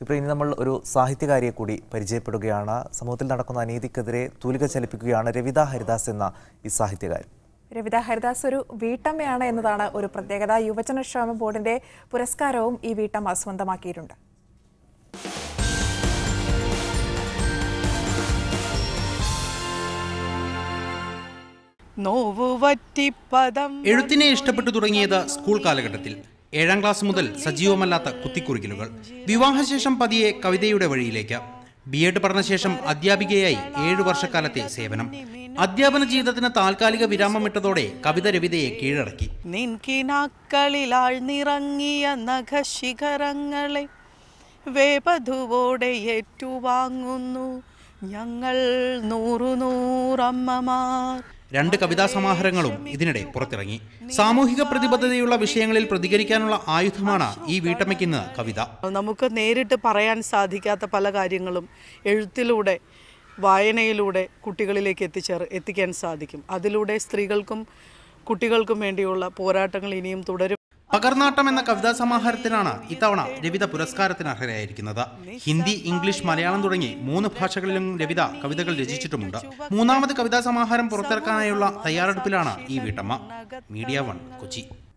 ഇപ്പോൾ ഇനി നമ്മൾ ഒരു സാഹിത്യകാരിയെ കൂടി പരിചയപ്പെടുകയാണ് സമൂഹത്തിൽ നടക്കുന്ന അനീതിക്കെതിരെ തൂലിക ചലിപ്പിക്കുകയാണ് രവിത ഹരിദാസ് എന്ന ഈ സാഹിത്യകാരൻ രവിത ഹരിദാസ് ഒരു വീട്ടമ്മയാണ് എന്നതാണ് ഒരു പ്രത്യേകത യുവജനക്ഷേമ ബോർഡിന്റെ പുരസ്കാരവും ഈ വീട്ടമ്മ സ്വന്തമാക്കിയിട്ടുണ്ട് നോവുവറ്റിപ്പദം എഴുത്തിനെ ഇഷ്ടപ്പെട്ടു തുടങ്ങിയത് സ്കൂൾ കാലഘട്ടത്തിൽ ഏഴാം ക്ലാസ് മുതൽ സജീവമല്ലാത്ത കുത്തിക്കുറിക്കലുകൾ വിവാഹശേഷം പതിയെ കവിതയുടെ വഴിയിലേക്ക് ബി എഡ് പഠനശേഷം അധ്യാപികയായി ഏഴു വർഷക്കാലത്തെ സേവനം അധ്യാപന ജീവിതത്തിന് താൽക്കാലിക വിരാമമിട്ടതോടെ കവിത രവിതയെ കീഴടക്കി നിൻകിനാക്കളിലാൾ നിറങ്ങിയ നഖശിഖരങ്ങളെ വേപധുവോടെ ഏറ്റുവാങ്ങുന്നു ഞങ്ങൾ നൂറു നൂറമ്മമാർ രണ്ട് കവിതാ സമാഹാരങ്ങളും ഇതിനിടെ പുറത്തിറങ്ങി സാമൂഹിക പ്രതിബദ്ധതയുള്ള വിഷയങ്ങളിൽ പ്രതികരിക്കാനുള്ള ആയുധമാണ് ഈ വീട്ടമ്മയ്ക്കിന്ന് കവിത നമുക്ക് നേരിട്ട് പറയാൻ സാധിക്കാത്ത പല കാര്യങ്ങളും എഴുത്തിലൂടെ വായനയിലൂടെ കുട്ടികളിലേക്ക് എത്തിച്ചേർ എത്തിക്കാൻ സാധിക്കും അതിലൂടെ സ്ത്രീകൾക്കും കുട്ടികൾക്കും വേണ്ടിയുള്ള പോരാട്ടങ്ങൾ ഇനിയും തുടരും പകർനാട്ടം എന്ന കവിതാ സമാഹാരത്തിനാണ് ഇത്തവണ രവിത പുരസ്കാരത്തിന് അർഹരായിരിക്കുന്നത് ഹിന്ദി ഇംഗ്ലീഷ് മലയാളം തുടങ്ങി മൂന്ന് ഭാഷകളിലും രവിത കവിതകൾ രചിച്ചിട്ടുമുണ്ട് മൂന്നാമത് കവിതാ സമാഹാരം പുറത്തിറക്കാനായുള്ള തയ്യാറെടുപ്പിലാണ് ഈ വീട്ടമ്മ മീഡിയ വൺ കൊച്ചി